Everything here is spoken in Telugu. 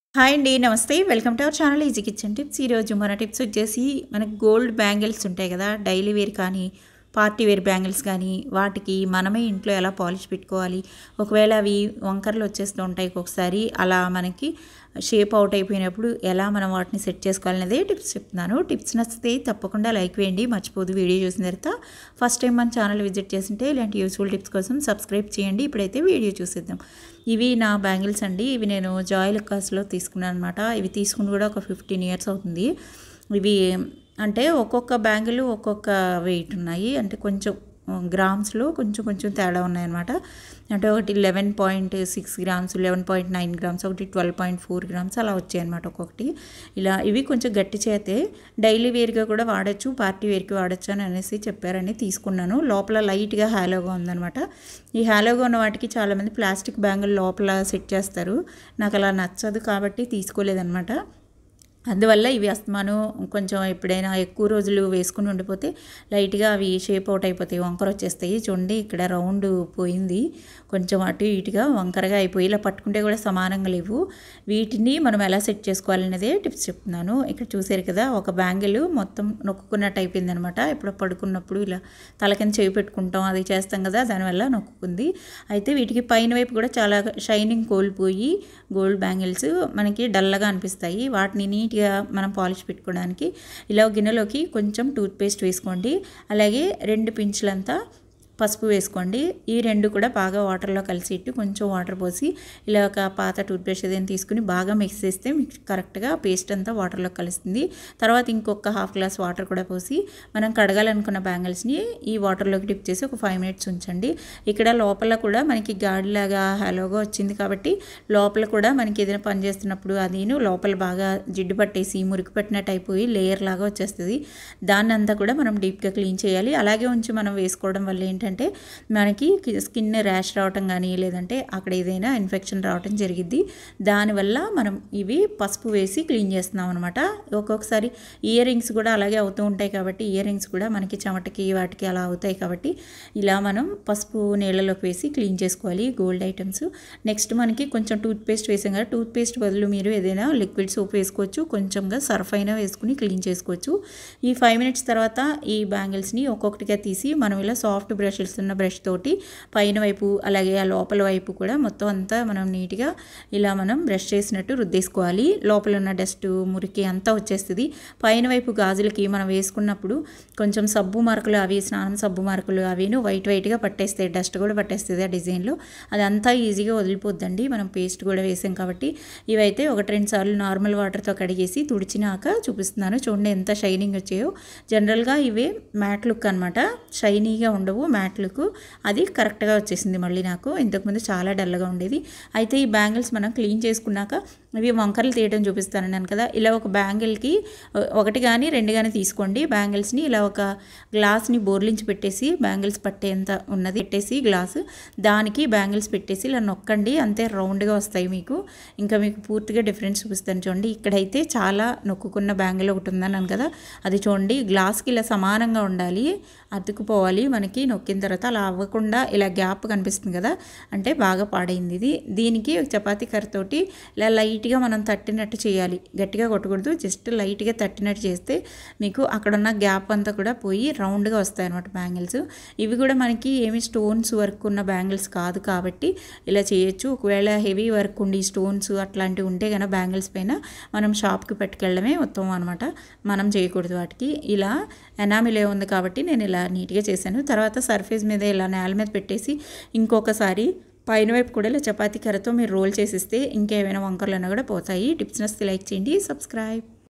హాయ్ అండి నమస్తే welcome to our channel easy kitchen tips ఈరోజు మన టిప్స్ వచ్చేసి మనకి గోల్డ్ బ్యాంగిల్స్ ఉంటాయి కదా డైలీ వేర్ కానీ పార్టీ వేర్ బ్యాంగిల్స్ కానీ వాటికి మనమే ఇంట్లో ఎలా పాలిష్ పెట్టుకోవాలి ఒకవేళ అవి వంకరలు వచ్చేస్తూ ఉంటాయి ఒక్కొక్కసారి అలా మనకి షేప్ అవుట్ అయిపోయినప్పుడు ఎలా మనం వాటిని సెట్ చేసుకోవాలనేదే టిప్స్ చెప్తున్నాను టిప్స్ నచ్చితే తప్పకుండా లైక్ వేయండి మర్చిపోదు వీడియో చూసిన తర్వాత ఫస్ట్ టైం మన ఛానల్ విజిట్ చేస్తుంటే ఇలాంటి యూస్ఫుల్ టిప్స్ కోసం సబ్స్క్రైబ్ చేయండి ఇప్పుడైతే వీడియో చూసేద్దాం ఇవి నా బ్యాంగిల్స్ అండి ఇవి నేను జాయ్ లెక్కాస్లో తీసుకున్నాను అనమాట ఇవి తీసుకుని కూడా ఒక ఫిఫ్టీన్ ఇయర్స్ అవుతుంది ఇవి అంటే ఒక్కొక్క బ్యాంగిల్ ఒక్కొక్క వెయిట్ ఉన్నాయి అంటే కొంచెం గ్రామ్స్లో కొంచెం కొంచెం తేడా ఉన్నాయన్నమాట అంటే ఒకటి eleven point six grams eleven point nine grams ఒకటి ట్వెల్వ్ పాయింట్ ఫోర్ గ్రామ్స్ అలా వచ్చాయి అనమాట ఒక్కొక్కటి ఇలా ఇవి కొంచెం గట్టి చేతే డైలీ వేర్గా కూడా వాడచ్చు పార్టీ వేర్కి వాడచ్చు అని అనేసి చెప్పారని తీసుకున్నాను లోపల లైట్గా హ్యాలోగా ఉందనమాట ఈ హ్యాలోగా ఉన్న వాటికి చాలామంది ప్లాస్టిక్ బ్యాంగిల్ లోపల సెట్ చేస్తారు నాకు అలా నచ్చదు కాబట్టి తీసుకోలేదన్నమాట అందువల్ల ఇవి అస్తమాను కొంచెం ఎప్పుడైనా ఎక్కువ రోజులు వేసుకుని ఉండిపోతే లైట్గా అవి షేప్ అవుట్ అయిపోతాయి వంకర వచ్చేస్తాయి చూడండి ఇక్కడ రౌండ్ పోయింది కొంచెం అటు ఇటుగా వంకరగా అయిపోయి ఇలా పట్టుకుంటే కూడా సమానంగా లేవు వీటిని మనం ఎలా సెట్ చేసుకోవాలనేదే టిప్స్ చెప్తున్నాను ఇక్కడ చూసారు కదా ఒక బ్యాంగిల్ మొత్తం నొక్కున్నట్టు అయిపోయింది అనమాట ఇప్పుడు పడుకున్నప్పుడు ఇలా తలకింద చేయి పెట్టుకుంటాం అది చేస్తాం కదా దానివల్ల నొక్కుంది అయితే వీటికి పైన వైపు కూడా చాలా షైనింగ్ కోల్పోయి గోల్డ్ బ్యాంగిల్స్ మనకి డల్లగా అనిపిస్తాయి వాటిని నీట్గా మనం పాలిష్ పెట్టుకోవడానికి ఇలా గిన్నెలోకి కొంచెం టూత్పేస్ట్ వేసుకోండి అలాగే రెండు పించులంతా పసుపు వేసుకోండి ఈ రెండు కూడా బాగా వాటర్లో కలిసి ఇట్టు కొంచెం వాటర్ పోసి ఇలా ఒక పాత టూత్బ్రష్ ఏదైనా తీసుకుని బాగా మిక్స్ చేస్తే మీకు కరెక్ట్గా పేస్ట్ అంతా వాటర్లో కలుస్తుంది తర్వాత ఇంకొక హాఫ్ గ్లాస్ వాటర్ కూడా పోసి మనం కడగాలనుకున్న బ్యాంగిల్స్ని ఈ వాటర్లోకి డిప్ చేసి ఒక ఫైవ్ మినిట్స్ ఉంచండి ఇక్కడ లోపల కూడా మనకి గాడిలాగా హలోగా వచ్చింది కాబట్టి లోపల కూడా మనకి ఏదైనా పని చేస్తున్నప్పుడు అదిను లోపల బాగా జిడ్డు పట్టేసి మురికి పట్టినట్టు అయిపోయి లేయర్ లాగా వచ్చేస్తుంది దాన్ని అంతా కూడా మనం డీప్గా క్లీన్ చేయాలి అలాగే ఉంచి మనం వేసుకోవడం వల్ల ఏంటంటే ఏంటంటే మనకి స్కిన్ ర్యాష్ రావటం కానీ లేదంటే అక్కడ ఏదైనా ఇన్ఫెక్షన్ రావటం జరిగిద్ది దానివల్ల మనం ఇవి పసుపు వేసి క్లీన్ చేస్తున్నాం అనమాట ఒక్కొక్కసారి ఇయర్ రింగ్స్ కూడా అలాగే అవుతూ ఉంటాయి కాబట్టి ఇయర్ రింగ్స్ కూడా మనకి చెమటకి వాటికి అలా అవుతాయి కాబట్టి ఇలా మనం పసుపు నీళ్ళలోకి వేసి క్లీన్ చేసుకోవాలి గోల్డ్ ఐటమ్స్ నెక్స్ట్ మనకి కొంచెం టూత్ పేస్ట్ వేసాం కదా టూత్ పేస్ట్ బదులు మీరు ఏదైనా లిక్విడ్ సోప్ వేసుకోవచ్చు కొంచెంగా సర్ఫ్ అయినా వేసుకుని క్లీన్ చేసుకోవచ్చు ఈ ఫైవ్ మినిట్స్ తర్వాత ఈ బ్యాంగిల్స్ని ఒక్కొక్కటిగా తీసి మనం ఇలా సాఫ్ట్ బ్రషెస్ ఉన్న బ్రష్ తోటి పైన వైపు అలాగే ఆ లోపల వైపు కూడా మొత్తం అంతా మనం నీట్గా ఇలా మనం బ్రష్ చేసినట్టు రుద్దేసుకోవాలి లోపల ఉన్న డస్ట్ మురికి అంతా వచ్చేస్తుంది పైన వైపు గాజులకి మనం వేసుకున్నప్పుడు కొంచెం సబ్బు మరకలు అవి స్నానం సబ్బు మరకలు అవిను వైట్ వైట్గా పట్టేస్తాయి డస్ట్ కూడా పట్టేస్తుంది ఆ డిజైన్లో అది అంతా ఈజీగా వదిలిపోద్దండి మనం పేస్ట్ కూడా వేసాం కాబట్టి ఇవైతే ఒకటి రెండు సార్లు నార్మల్ వాటర్తో కడిగేసి తుడిచినాక చూపిస్తున్నాను చూడండి ఎంత షైనింగ్ వచ్చాయో జనరల్గా ఇవే మ్యాట్ లుక్ అనమాట షైనీగా ఉండవు మ్యాట్ లుక్ అది కరెక్ట్గా వచ్చేసింది మళ్ళీ నాకు ఇంతకుముందు చాలా డల్గా ఉండేది అయితే ఈ బ్యాంగిల్స్ మనం క్లీన్ చేసుకున్నాక ఇవి వంకరలు తీయడం చూపిస్తానన్నాను కదా ఇలా ఒక బ్యాంగిల్కి ఒకటి కానీ రెండు కానీ తీసుకోండి బ్యాంగిల్స్ని ఇలా ఒక గ్లాస్ని బోర్లించి పెట్టేసి బ్యాంగిల్స్ పట్టేంత ఉన్నది పెట్టేసి గ్లాస్ దానికి బ్యాంగిల్స్ పెట్టేసి ఇలా నొక్కండి అంతే రౌండ్గా వస్తాయి మీకు ఇంకా మీకు పూర్తిగా డిఫరెన్స్ చూపిస్తాను చూడండి ఇక్కడైతే చాలా నొక్కుకున్న బ్యాంగిల్ ఒకటి ఉందన్నాను కదా అది చూడండి గ్లాస్కి ఇలా సమానంగా ఉండాలి అతుకుపోవాలి మనకి నొక్కిన తర్వాత అలా అవ్వకుండా ఇలా గ్యాప్ కనిపిస్తుంది కదా అంటే బాగా పాడైంది ఇది దీనికి చపాతీ కర్రతోటి ఇలా లైట్గా మనం తట్టినట్టు చేయాలి గట్టిగా కొట్టకూడదు జస్ట్ లైట్గా తట్టినట్టు చేస్తే మీకు అక్కడున్న గ్యాప్ అంతా కూడా పోయి రౌండ్గా వస్తాయి అనమాట బ్యాంగిల్స్ ఇవి కూడా మనకి ఏమి స్టోన్స్ వర్క్ ఉన్న బ్యాంగిల్స్ కాదు కాబట్టి ఇలా చేయొచ్చు ఒకవేళ హెవీ వర్క్ ఉండి స్టోన్స్ అట్లాంటివి ఉంటే కనుక బ్యాంగిల్స్ పైన మనం షాప్కి పట్టుకెళ్ళడమే ఉత్తమం అనమాట మనం చేయకూడదు వాటికి ఇలా ఎనామిలే ఉంది కాబట్టి నేను ఇలా నీట్గా చేశాను తర్వాత సర్ఫేస్ మీద ఇలా నేల మీద పెట్టేసి ఇంకొకసారి పైన వైపు కూడా ఇలా చపాతీ కర్రతో మీరు రోల్ చేసిస్తే ఇంకేమైనా వంకర్లు అన్నా కూడా పోతాయి టిప్స్ నస్తే లైక్ చేయండి సబ్స్క్రైబ్